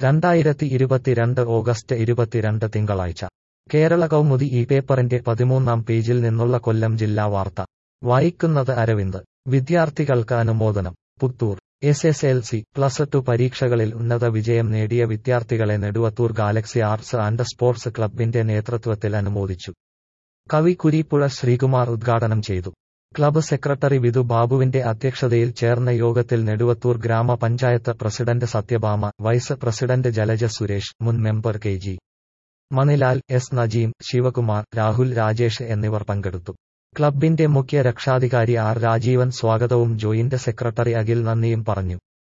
രണ്ടായിരത്തി ഇരുപത്തിരണ്ട് ഓഗസ്റ്റ് ഇരുപത്തിരണ്ട് തിങ്കളാഴ്ച കേരള കൗമുദി ഈ പേപ്പറിന്റെ പതിമൂന്നാം പേജിൽ നിന്നുള്ള കൊല്ലം ജില്ലാ വാർത്ത വായിക്കുന്നത് അരവിന്ദ് വിദ്യാർത്ഥികൾക്ക് അനുമോദനം Puthur S S L C plus two പരീക്ഷകളിൽ ഉന്നത വിജയം നേടിയ വിദ്യാർത്ഥികളെ Neduvathur Galaxy Arts and Sports ക്ലബിന്റെ നേതൃത്വത്തിൽ അനുമോദിച്ചു കവി കുരീപ്പുഴ ശ്രീകുമാർ ഉദ്ഘാടനം ചെയ്തു ക്ലബ്ബ് സെക്രട്ടറി വിധു ബാബുവിന്റെ അധ്യക്ഷതയിൽ ചേർന്ന യോഗത്തിൽ നെടുവത്തൂർ ഗ്രാമപഞ്ചായത്ത് president Sathyabhama vice president Jalaja Suresh മുൻ member K G Manilal S Najeem Sivakumar Rahul Rajesh എന്നിവർ പങ്കെടുത്തു ക്ലബിന്റെ മുഖ്യ രക്ഷാധികാരി ആർ രാജീവൻ സ്വാഗതവും ജോയിന്റ് സെക്രട്ടറി അഖിൽ നന്ദിയും പറഞ്ഞു